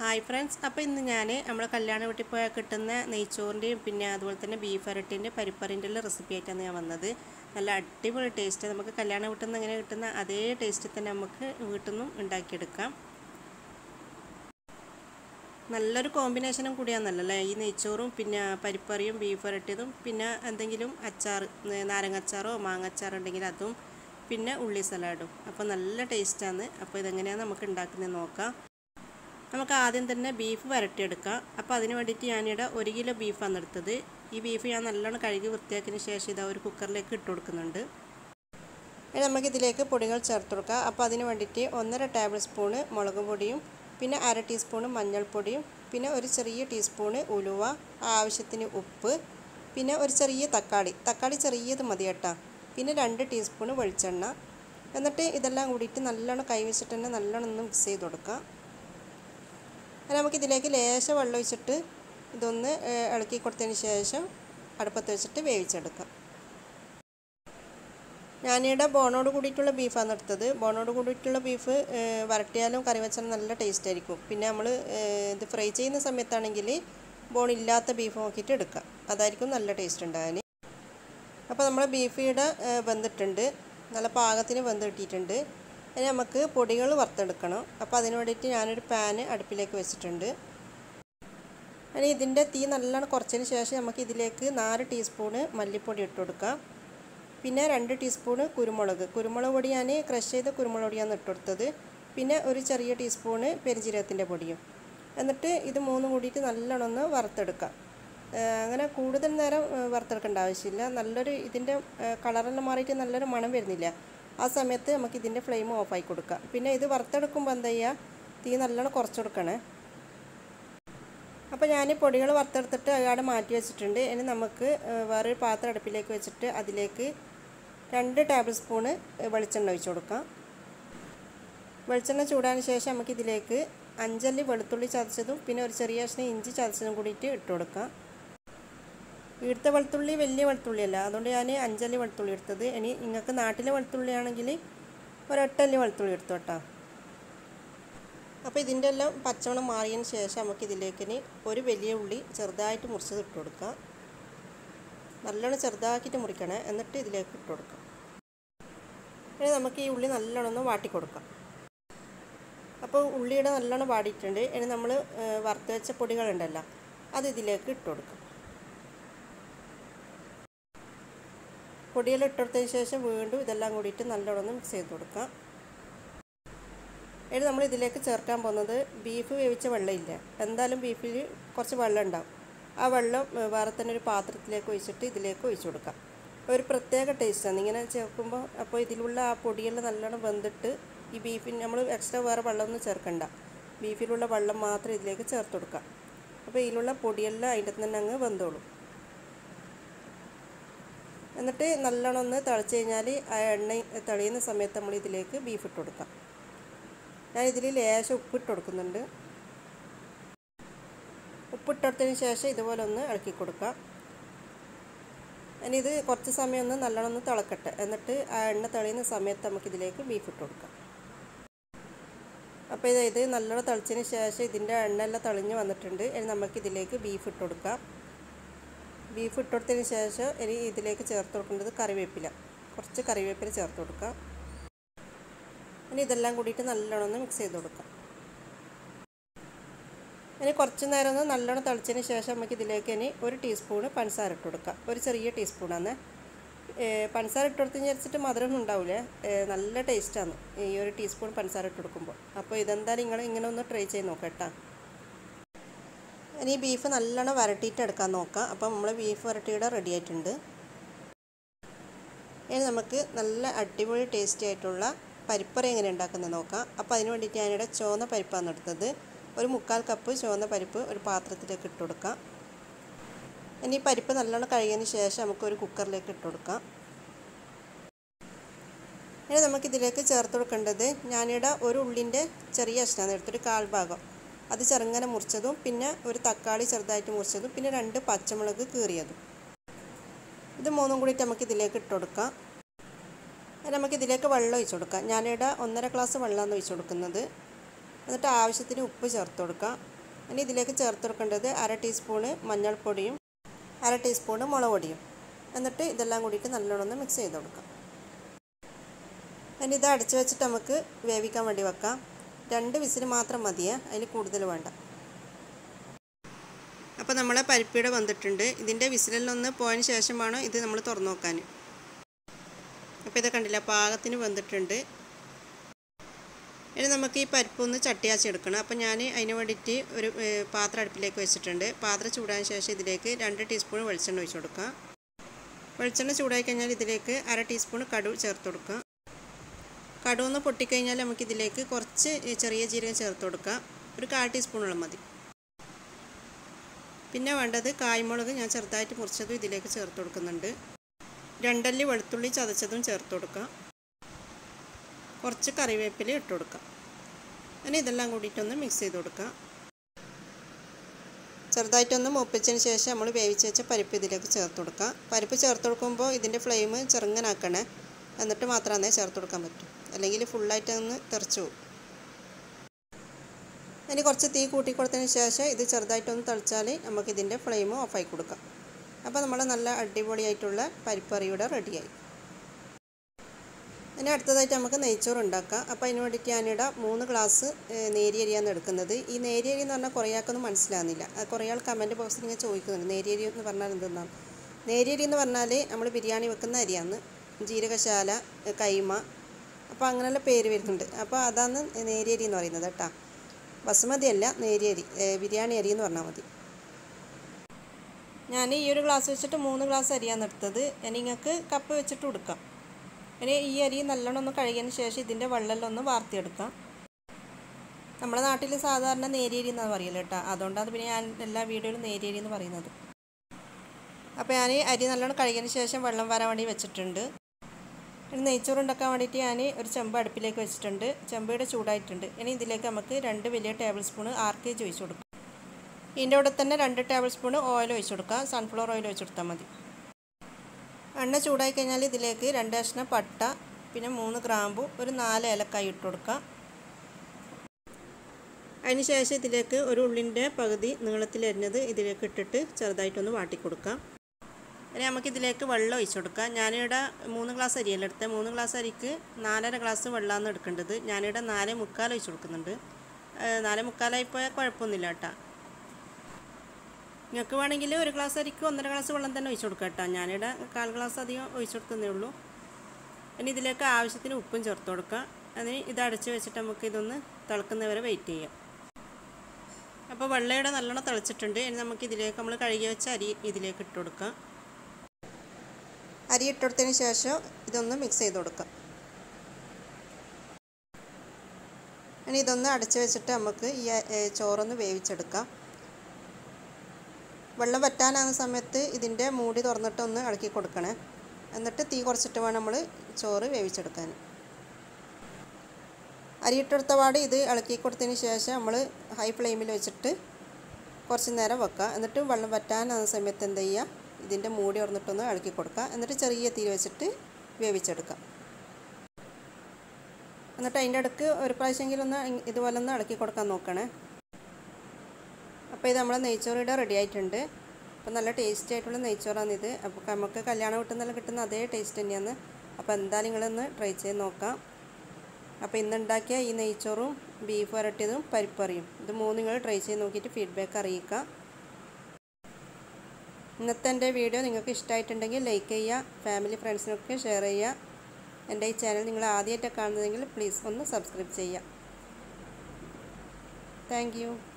hi friends അപ്പോൾ ഇന്ന് ഞാൻ നമ്മൾ കല്യാണ വീട്ടിൽ പോയാൽ കിട്ടുന്ന നെയ്ച്ചോറിൻ്റെയും പിന്നെ അതുപോലെ തന്നെ ബീഫ് അരട്ടിൻ്റെ പരിപ്പറിൻ്റെ ഉള്ള റെസിപ്പി ആയിട്ടാണ് ഞാൻ വന്നത് നല്ല അടിപൊളി ടേസ്റ്റ് നമുക്ക് കല്യാണ വീട്ടിൽ നിന്ന് എങ്ങനെ കിട്ടുന്ന അതേ ടേസ്റ്റിൽ തന്നെ നമുക്ക് വീട്ടിൽ നിന്നും ഉണ്ടാക്കിയെടുക്കാം നല്ലൊരു കോമ്പിനേഷനും കൂടിയാണെന്നല്ലേ ഈ നെയ്ച്ചോറും പിന്നെ പരിപ്പറിയും ബീഫ് വരട്ടിയതും പിന്നെ എന്തെങ്കിലും അച്ചാർ നാരങ്ങച്ചാറോ മാങ്ങച്ചാറോ ഉണ്ടെങ്കിൽ അതും പിന്നെ ഉള്ളി സലാഡും അപ്പോൾ നല്ല ടേസ്റ്റാണ് അപ്പോൾ ഇതെങ്ങനെയാണ് നമുക്ക് ഉണ്ടാക്കുന്നത് നോക്കാം നമുക്ക് ആദ്യം തന്നെ ബീഫ് വരട്ടിയെടുക്കാം അപ്പോൾ അതിന് വേണ്ടിയിട്ട് ഞാനിവിടെ ഒരു കിലോ ബീഫാണ് എടുത്തത് ഈ ബീഫ് ഞാൻ നല്ലോണം കഴുകി വൃത്തിയാക്കിയതിന് ശേഷം ഇതാ ഒരു കുക്കറിലേക്ക് ഇട്ട് കൊടുക്കുന്നുണ്ട് ഇനി നമുക്കിതിലേക്ക് പൊടികൾ ചേർത്ത് കൊടുക്കാം അപ്പോൾ അതിന് വേണ്ടിയിട്ട് ഒന്നര ടേബിൾ സ്പൂണ് മുളക് പൊടിയും പിന്നെ അര ടീസ്പൂണ് മഞ്ഞൾപ്പൊടിയും പിന്നെ ഒരു ചെറിയ ടീസ്പൂണ് ഉലുവ ആവശ്യത്തിന് ഉപ്പ് പിന്നെ ഒരു ചെറിയ തക്കാളി തക്കാളി ചെറിയത് മതി കേട്ടോ പിന്നെ രണ്ട് ടീസ്പൂണ് വെളിച്ചെണ്ണ എന്നിട്ട് ഇതെല്ലാം കൂടിയിട്ട് നല്ലോണം കൈവച്ചിട്ട് തന്നെ നല്ലോണം ഒന്ന് മിക്സ് ചെയ്ത് കൊടുക്കാം അങ്ങനെ നമുക്കിതിലേക്ക് ലേശ വെള്ളം ഒഴിച്ചിട്ട് ഇതൊന്ന് ഇളക്കി കൊടുത്തതിന് ശേഷം അടുപ്പത്ത് വെച്ചിട്ട് വേവിച്ചെടുക്കാം ഞാനിവിടെ ബോണോട് കൂടിയിട്ടുള്ള ബീഫാണ് എടുത്തത് ബോണോട് കൂടിയിട്ടുള്ള ബീഫ് വരട്ടിയാലും കറി വെച്ചാലും നല്ല ടേസ്റ്റ് ആയിരിക്കും പിന്നെ നമ്മൾ ഇത് ഫ്രൈ ചെയ്യുന്ന സമയത്താണെങ്കിൽ ബോൺ ഇല്ലാത്ത ബീഫ് നോക്കിയിട്ട് എടുക്കാം അതായിരിക്കും നല്ല ടേസ്റ്റ് ഉണ്ടാകാൻ അപ്പോൾ നമ്മൾ ബീഫ് ഇവിടെ വെന്തിട്ടുണ്ട് നല്ല പാകത്തിന് വെന്ത് കിട്ടിയിട്ടുണ്ട് ഇനി നമുക്ക് പൊടികൾ വറുത്തെടുക്കണം അപ്പോൾ അതിന് വേണ്ടിയിട്ട് ഞാനൊരു പാന് അടുപ്പിലേക്ക് വെച്ചിട്ടുണ്ട് ഇനി ഇതിൻ്റെ തീ നല്ലോണം കുറച്ചതിന് ശേഷം നമുക്ക് ഇതിലേക്ക് നാല് ടീസ്പൂണ് മല്ലിപ്പൊടി ഇട്ട് കൊടുക്കാം പിന്നെ രണ്ട് ടീസ്പൂണ് കുരുമുളക് കുരുമുളക് പൊടി ഞാൻ ക്രഷ് ചെയ്ത കുരുമുളക് പൊടിയാണ് ഇട്ട് കൊടുത്തത് പിന്നെ ഒരു ചെറിയ ടീസ്പൂണ് പെരിഞ്ജീരകത്തിൻ്റെ പൊടിയും എന്നിട്ട് ഇത് മൂന്നും കൂടിയിട്ട് നല്ലോണം ഒന്ന് വറുത്തെടുക്കാം അങ്ങനെ കൂടുതൽ നേരം വറുത്തെടുക്കേണ്ട ആവശ്യമില്ല നല്ലൊരു ഇതിൻ്റെ കളറെല്ലാം മാറിയിട്ട് നല്ലൊരു മണം വരുന്നില്ല ആ സമയത്ത് നമുക്ക് ഇതിൻ്റെ ഫ്ലെയിം ഓഫായി കൊടുക്കാം പിന്നെ ഇത് വറുത്തെടുക്കുമ്പോൾ എന്താ ചെയ്യുക തീ നല്ലോണം കുറച്ചെടുക്കണേ അപ്പോൾ ഞാൻ പൊടികൾ വറുത്തെടുത്തിട്ട് അയാടെ മാറ്റി വെച്ചിട്ടുണ്ട് ഇനി നമുക്ക് വേറൊരു പാത്രം അടുപ്പിലേക്ക് വെച്ചിട്ട് അതിലേക്ക് രണ്ട് ടേബിൾ സ്പൂണ് വെളിച്ചെണ്ണ ഒഴിച്ച് കൊടുക്കാം വെളിച്ചെണ്ണ ചൂടാന് ശേഷം നമുക്ക് ഇതിലേക്ക് അഞ്ചല്ലി വെളുത്തുള്ളി ചതച്ചതും പിന്നെ ഒരു ചെറിയ കഷ്ണം ഇഞ്ചി ചതച്ചതും കൂടിയിട്ട് ഇട്ട് കൊടുക്കാം ഇവിടുത്തെ വെളുത്തുള്ളി വലിയ വെളുത്തുള്ളിയല്ല അതുകൊണ്ട് ഞാൻ അഞ്ചല്ലി വെളുത്തുള്ളി എടുത്തത് ഇനി നിങ്ങൾക്ക് നാട്ടിലെ വെളുത്തുള്ളി ആണെങ്കിൽ ഒരെട്ടല്ലി വെളുത്തുള്ളി എടുത്തു കേട്ടോ അപ്പോൾ ഇതിൻ്റെ എല്ലാം പച്ചമണം മാറിയതിന് ശേഷം നമുക്ക് ഇതിലേക്ക് ഇനി ഒരു വലിയ ഉള്ളി ചെറുതായിട്ട് മുറിച്ചത് ഇട്ട് കൊടുക്കാം നല്ലോണം ചെറുതാക്കിയിട്ട് മുറിക്കണേ എന്നിട്ട് ഇതിലേക്ക് ഇട്ട് കൊടുക്കാം ഇനി നമുക്ക് ഈ ഉള്ളി നല്ലോണം ഒന്ന് വാട്ടി കൊടുക്കാം അപ്പോൾ ഉള്ളിയുടെ നല്ലോണം വാടിയിട്ടുണ്ട് ഇനി നമ്മൾ വറുത്ത് വെച്ച പൊടികളുണ്ടല്ലോ അത് ഇതിലേക്ക് ഇട്ട് കൊടുക്കാം പൊടിയെല്ലാം ഇട്ടെടുത്തതിന് ശേഷം വീണ്ടും ഇതെല്ലാം കൂടിയിട്ട് നല്ലോണം മിക്സ് ചെയ്ത് കൊടുക്കാം ഇനി നമ്മൾ ഇതിലേക്ക് ചേർക്കാൻ പോകുന്നത് ബീഫ് വേവിച്ച വെള്ളമില്ല എന്തായാലും ബീഫിൽ കുറച്ച് വെള്ളം ഉണ്ടാവും ആ വെള്ളം വേറെ തന്നെ ഒരു പാത്രത്തിലേക്ക് ഒഴിച്ചിട്ട് ഇതിലേക്ക് ഒഴിച്ചു കൊടുക്കാം ഒരു പ്രത്യേക ടേസ്റ്റാണ് ഇങ്ങനെ ചേർക്കുമ്പോൾ അപ്പോൾ ഇതിലുള്ള ആ പൊടിയെല്ലാം നല്ലോണം വെന്തിട്ട് ഈ ബീഫിന് നമ്മൾ എക്സ്ട്രാ വേറെ വെള്ളമൊന്നും ചേർക്കണ്ട ബീഫിലുള്ള വെള്ളം മാത്രം ഇതിലേക്ക് ചേർത്ത് കൊടുക്കാം അപ്പോൾ ഇതിലുള്ള പൊടിയെല്ലാം അതിൻ്റെ തന്നെ അങ്ങ് വെന്തോളും എന്നിട്ട് നല്ലോണം ഒന്ന് തിളച്ച് കഴിഞ്ഞാൽ ആ എണ്ണ തെളിയുന്ന സമയത്ത് നമ്മൾ ഇതിലേക്ക് ബീഫ് ഇട്ട് കൊടുക്കാം ഞാൻ ഇതിൽ ലേശം ഉപ്പിട്ട് കൊടുക്കുന്നുണ്ട് ഉപ്പിട്ടെടുത്തതിന് ശേഷം ഇതുപോലെ ഒന്ന് ഇളക്കി കൊടുക്കാം ഇനി ഇത് കുറച്ച് സമയം ഒന്ന് നല്ലോണം ഒന്ന് തിളക്കട്ടെ എന്നിട്ട് ആ എണ്ണ തെളിയുന്ന സമയത്ത് നമുക്കിതിലേക്ക് ബീഫ് ഇട്ട് കൊടുക്കാം അപ്പോൾ ഇത് ഇത് നല്ലോണം തിളച്ചതിന് ശേഷം ഇതിൻ്റെ എണ്ണ എല്ലാം തെളിഞ്ഞ് വന്നിട്ടുണ്ട് ഇനി നമുക്കിതിലേക്ക് ബീഫ് ഇട്ട് കൊടുക്കാം ബീഫ് ഇട്ട് കൊടുത്തതിന് ശേഷം ഇനി ഇതിലേക്ക് ചേർത്ത് കൊടുക്കേണ്ടത് കറിവേപ്പില കുറച്ച് കറിവേപ്പില ചേർത്ത് കൊടുക്കാം ഇനി ഇതെല്ലാം കൂടിയിട്ട് നല്ലോണം ഒന്ന് മിക്സ് ചെയ്ത് കൊടുക്കാം ഇനി കുറച്ച് നേരം ഒന്ന് നല്ലോണം തിളച്ചതിന് ശേഷം നമുക്ക് ഇതിലേക്ക് ഇനി ഒരു ടീസ്പൂണ് പഞ്ചസാര ഇട്ട് കൊടുക്കാം ഒരു ചെറിയ ടീസ്പൂണാണ് പഞ്ചസാര ഇട്ട് കൊടുത്ത് വിചാരിച്ചിട്ട് മധുരം ഉണ്ടാവില്ലേ നല്ല ടേസ്റ്റാണ് ഈ ഒരു ടീസ്പൂൺ പഞ്ചസാര ഇട്ട് കൊടുക്കുമ്പോൾ അപ്പോൾ ഇതെന്തായാലും നിങ്ങൾ ഇങ്ങനെ ഒന്ന് ട്രൈ ചെയ്ത് നോക്കാം കേട്ടോ ഇനി ബീഫ് നല്ലോണം വരട്ടിയിട്ട് എടുക്കാൻ നോക്കാം അപ്പം നമ്മൾ ബീഫ് വരട്ടിയുടെ റെഡി ആയിട്ടുണ്ട് ഇനി നമുക്ക് നല്ല അടിപൊളി ടേസ്റ്റി ആയിട്ടുള്ള പരിപ്പറ എങ്ങനെ ഉണ്ടാക്കുന്നത് നോക്കാം അപ്പോൾ അതിന് വേണ്ടിയിട്ട് ഞാനിവിടെ ചുവന്ന പരിപ്പാണ് എടുത്തത് ഒരു മുക്കാൽ കപ്പ് ചുവന്ന പരിപ്പ് ഒരു പാത്രത്തിലേക്ക് ഇട്ട് കൊടുക്കാം ഇനി പരിപ്പ് നല്ലോണം കഴുകിയതിന് ശേഷം നമുക്ക് ഒരു കുക്കറിലേക്ക് ഇട്ട് കൊടുക്കാം ഇനി നമുക്കിതിലേക്ക് ചേർത്ത് കൊടുക്കേണ്ടത് ഞാനിവിടെ ഒരു ഉള്ളിൻ്റെ ചെറിയ കഷ്ണമാണ് എടുത്തൊരു കാൽ ഭാഗം അത് ചെറുങ്ങനെ മുറിച്ചതും പിന്നെ ഒരു തക്കാളി ചെറുതായിട്ട് മുറിച്ചതും പിന്നെ രണ്ട് പച്ചമുളക് കീറിയതും ഇത് മൂന്നും കൂടിയിട്ട് നമുക്ക് ഇതിലേക്ക് ഇട്ട് കൊടുക്കാം നമുക്ക് ഇതിലേക്ക് വെള്ളം ഒഴിച്ച് കൊടുക്കാം ഞാനിവിടെ ഒന്നര ഗ്ലാസ് വെള്ളമാണ് ഒഴിച്ച് കൊടുക്കുന്നത് എന്നിട്ട് ആവശ്യത്തിന് ഉപ്പ് ചേർത്ത് കൊടുക്കാം ഇനി ഇതിലേക്ക് ചേർത്ത് കൊടുക്കേണ്ടത് അര ടീസ്പൂണ് മഞ്ഞൾപ്പൊടിയും അര ടീസ്പൂണ് മുളക് പൊടിയും എന്നിട്ട് ഇതെല്ലാം കൂടിയിട്ട് നല്ലോണം ഒന്ന് മിക്സ് ചെയ്ത് കൊടുക്കാം ഇനി ഇത് അടച്ച് വെച്ചിട്ട് നമുക്ക് വേവിക്കാൻ വേണ്ടി വെക്കാം രണ്ട് വിസിൽ മാത്രം മതിയേ അതിൽ കൂടുതൽ വേണ്ട അപ്പോൾ നമ്മളെ പരിപ്പിയുടെ വന്നിട്ടുണ്ട് ഇതിൻ്റെ വിസിലൊന്ന് പോയതിന് ശേഷം വേണം ഇത് നമ്മൾ തുറന്നു നോക്കാൻ അപ്പോൾ ഇത് കണ്ടില്ല പാകത്തിന് വന്നിട്ടുണ്ട് ഇനി നമുക്ക് ഈ പരിപ്പൊന്ന് ചട്ടിയാച്ചി എടുക്കണം അപ്പോൾ ഞാൻ അതിന് വേണ്ടിയിട്ട് ഒരു പാത്രം അടുപ്പിലേക്ക് വെച്ചിട്ടുണ്ട് പാത്രം ചൂടാൻ ശേഷം ഇതിലേക്ക് രണ്ട് ടീസ്പൂൺ വെളിച്ചെണ്ണ ഒഴിച്ച് കൊടുക്കുക വെളിച്ചെണ്ണ ചൂടായി കഴിഞ്ഞാൽ ഇതിലേക്ക് അര ടീസ്പൂൺ കടു ചേർത്ത് കൊടുക്കുക കടുവൊന്ന് പൊട്ടിക്കഴിഞ്ഞാൽ നമുക്ക് ഇതിലേക്ക് കുറച്ച് ചെറിയ ജീരകം ചേർത്ത് കൊടുക്കാം ഒരു കാൽ ടീസ്പൂണോളം മതി പിന്നെ വേണ്ടത് കായ്മുളക് ഞാൻ ചെറുതായിട്ട് മുറിച്ചതും ഇതിലേക്ക് ചേർത്ത് കൊടുക്കുന്നുണ്ട് രണ്ടല്ലി വെളുത്തുള്ളി ചതച്ചതും ചേർത്ത് കൊടുക്കാം കുറച്ച് കറിവേപ്പില ഇട്ട് കൊടുക്കാം അങ്ങനെ ഇതെല്ലാം കൂടിയിട്ടൊന്ന് മിക്സ് ചെയ്ത് കൊടുക്കാം ചെറുതായിട്ടൊന്ന് മൂപ്പിച്ചതിന് ശേഷം നമ്മൾ വേവിച്ച് വെച്ച പരിപ്പ് ഇതിലേക്ക് ചേർത്ത് കൊടുക്കാം പരിപ്പ് ചേർത്ത് കൊടുക്കുമ്പോൾ ഇതിൻ്റെ ഫ്ലെയിം ചെറുങ്ങനാക്കണേ എന്നിട്ട് മാത്രമേ ചേർത്ത് കൊടുക്കാൻ പറ്റൂ അല്ലെങ്കിൽ ഫുള്ളായിട്ട് ഒന്ന് തെറിച്ചു പോകും ഇനി കുറച്ച് തീ കൂട്ടി കൊടുത്തതിന് ശേഷം ഇത് ചെറുതായിട്ടൊന്ന് തളിച്ചാൽ നമുക്ക് ഇതിൻ്റെ ഫ്ലെയിം ഓഫായി കൊടുക്കാം അപ്പോൾ നമ്മൾ നല്ല അടിപൊളിയായിട്ടുള്ള പരിപ്പറിയുടെ റെഡിയായി ഇനി അടുത്തതായിട്ട് നമുക്ക് നെയ്ച്ചോറ് ഉണ്ടാക്കാം അപ്പോൾ അതിന് വേണ്ടിയിട്ട് ഞാനിവിടെ മൂന്ന് ഗ്ലാസ് നേരിയരിയാണ് എടുക്കുന്നത് ഈ നേരിയരി എന്ന് പറഞ്ഞാൽ കുറേ ആൾക്കൊന്നും മനസ്സിലാകുന്നില്ല കുറേ ആൾ കമൻറ്റ് ബോക്സിൽ ഇങ്ങനെ ചോദിക്കുന്നുണ്ട് നേരിയരി എന്ന് പറഞ്ഞാൽ എന്തെന്നാണ് നേരിയരി എന്ന് പറഞ്ഞാൽ നമ്മൾ ബിരിയാണി വെക്കുന്ന അരിയാണ് ജീരകശാല കൈമ അപ്പോൾ അങ്ങനെയുള്ള പേര് വരുന്നുണ്ട് അപ്പോൾ അതാണ് നേരിയരി എന്ന് പറയുന്നത് കേട്ടോ ബസുമതി അല്ല നേരിയരി ബിരിയാണി അരി എന്ന് പറഞ്ഞാൽ മതി ഞാൻ ഈ ഒരു ഗ്ലാസ് വെച്ചിട്ട് മൂന്ന് ഗ്ലാസ് അരിയാണ് എടുത്തത് ഇനി നിങ്ങൾക്ക് കപ്പ് വെച്ചിട്ട് കൊടുക്കാം ഇനി ഈ അരി നല്ലോണം ഒന്ന് കഴുകിയതിന് ശേഷം ഇതിൻ്റെ വെള്ളമെല്ലാം ഒന്ന് വാർത്തിയെടുക്കാം നമ്മുടെ നാട്ടിൽ സാധാരണ നേരിയരി എന്നാണ് പറയല് കേട്ടോ അതുകൊണ്ടാണ് പിന്നെ ഞാൻ എല്ലാ വീഡിയോയിലും നേരിയരി എന്ന് പറയുന്നത് അപ്പോൾ ഞാൻ അരി നല്ലോണം കഴുകിയതിന് ശേഷം വെള്ളം വരാൻ വേണ്ടി വെച്ചിട്ടുണ്ട് ഇനി നെയ്ച്ചോറ് ഉണ്ടാക്കാൻ വേണ്ടിയിട്ട് ഞാൻ ഒരു ചെമ്പ് അടുപ്പിലേക്ക് വെച്ചിട്ടുണ്ട് ചെമ്പയുടെ ചൂടായിട്ടുണ്ട് ഇനി ഇതിലേക്ക് നമുക്ക് രണ്ട് വലിയ tablespoon R K G ഒഴിച്ച് കൊടുക്കാം ഇതിൻ്റെ കൂടെ തന്നെ രണ്ട് ടേബിൾ സ്പൂൺ ഓയിൽ ഒഴിച്ച് കൊടുക്കുക സൺഫ്ലവർ ഓയിൽ ഒഴിച്ച് കൊടുത്താൽ മതി എണ്ണ ചൂടായി കഴിഞ്ഞാൽ ഇതിലേക്ക് രണ്ട് കഷ്ണം പട്ട പിന്നെ മൂന്ന് ഗ്രാമ്പു ഒരു നാല് ഏലക്കായി ഇട്ട് കൊടുക്കുക അതിന് ശേഷം ഇതിലേക്ക് ഒരു ഉള്ളിൻ്റെ പകുതി നീളത്തിലരിഞ്ഞത് ഇതിലേക്ക് ഇട്ടിട്ട് ചെറുതായിട്ടൊന്ന് വാട്ടി കൊടുക്കാം ഇനി നമുക്ക് ഇതിലേക്ക് വെള്ളം ഒഴിച്ചു കൊടുക്കാം ഞാനിവിടെ മൂന്ന് ഗ്ലാസ് അരിയല്ല എടുത്തത് മൂന്ന് ഗ്ലാസ് അരിക്ക് നാലര ഗ്ലാസ് വെള്ളമാണ് എടുക്കേണ്ടത് ഞാനിവിടെ നാല് മുക്കാൽ ഒഴിച്ചു കൊടുക്കുന്നുണ്ട് നാല് മുക്കാലായി പോയാൽ കുഴപ്പമൊന്നുമില്ല കേട്ടോ നിങ്ങൾക്ക് വേണമെങ്കിൽ ഒരു ഗ്ലാസ് അരിക്ക് ഒന്നര ഗ്ലാസ് വെള്ളം തന്നെ ഒഴിച്ചു കൊടുക്കാം കേട്ടോ ഞാനിവിടെ കാൽ ഗ്ലാസ് അധികം ഒഴിച്ചു കൊടുക്കുന്നേ ഉള്ളൂ ഇനി ഇതിലേക്ക് ആവശ്യത്തിന് ഉപ്പും ചേർത്ത് കൊടുക്കുക അതിന് ഇത് അടച്ച് വെച്ചിട്ട് നമുക്ക് ഇതൊന്ന് തിളക്കുന്നവരെ വെയിറ്റ് ചെയ്യാം അപ്പോൾ വെള്ളയുടെ നല്ലോണം തിളച്ചിട്ടുണ്ട് ഇനി നമുക്ക് ഇതിലേക്ക് നമ്മൾ കഴുകി വെച്ച അരി ഇതിലേക്ക് ഇട്ട് കൊടുക്കാം അരി ഇട്ടെടുത്തതിന് ശേഷം ഇതൊന്ന് മിക്സ് ചെയ്ത് കൊടുക്കാം ഇനി ഇതൊന്ന് അടച്ചു വെച്ചിട്ട് നമുക്ക് ഈ ചോറൊന്ന് വേവിച്ചെടുക്കാം വെള്ളം വറ്റാനാകുന്ന സമയത്ത് ഇതിൻ്റെ മൂടി തുറന്നിട്ട് ഒന്ന് ഇളക്കി കൊടുക്കണേ എന്നിട്ട് തീ കുറച്ചിട്ട് വേണം നമ്മൾ ചോറ് വേവിച്ചെടുക്കാൻ അരിയിട്ടെടുത്ത പാട് ഇത് ഇളക്കി കൊടുത്തതിന് ശേഷം നമ്മൾ ഹൈ ഫ്ലെയിമിൽ വെച്ചിട്ട് കുറച്ച് നേരം വെക്കുക എന്നിട്ട് വെള്ളം വറ്റാനാകുന്ന സമയത്ത് എന്ത് ചെയ്യുക ഇതിൻ്റെ മൂടി തുറന്നിട്ടൊന്ന് ഇളക്കി കൊടുക്കുക എന്നിട്ട് ചെറിയ തീ വെച്ചിട്ട് വേവിച്ചെടുക്കാം എന്നിട്ട് അതിൻ്റെ ഇടയ്ക്ക് ഒരു പ്രാവശ്യമെങ്കിലും ഒന്ന് ഇതുപോലെ ഒന്ന് ഇളക്കി കൊടുക്കാൻ നോക്കണേ അപ്പോൾ ഇത് നമ്മളെ നെയ്ച്ചോറിയുടെ റെഡി ആയിട്ടുണ്ട് അപ്പോൾ നല്ല ടേസ്റ്റി ആയിട്ടുള്ള നെയ്ച്ചോറാണിത് അപ്പോൾ നമുക്ക് കല്യാണം വീട്ടിൽ കിട്ടുന്ന അതേ ടേസ്റ്റ് തന്നെയാണ് അപ്പോൾ എന്തായാലും നിങ്ങളൊന്ന് ട്രൈ ചെയ്ത് നോക്കാം അപ്പോൾ ഇന്നുണ്ടാക്കിയ ഈ നെയ്ച്ചോറും ബീഫ് വരട്ടിയതും പരിപ്പറിയും ഇത് മൂന്ന് നിങ്ങൾ ട്രൈ ചെയ്ത് നോക്കിയിട്ട് ഫീഡ്ബാക്ക് അറിയിക്കുക ഇന്നത്തെ എൻ്റെ വീഡിയോ നിങ്ങൾക്ക് ഇഷ്ടമായിട്ടുണ്ടെങ്കിൽ ലൈക്ക് ചെയ്യുക ഫാമിലി ഫ്രണ്ട്സിനൊക്കെ ഷെയർ ചെയ്യുക എൻ്റെ ഈ ചാനൽ നിങ്ങൾ ആദ്യമായിട്ടാണ് കാണുന്നതെങ്കിൽ പ്ലീസ് ഒന്ന് സബ്സ്ക്രൈബ് ചെയ്യുക താങ്ക്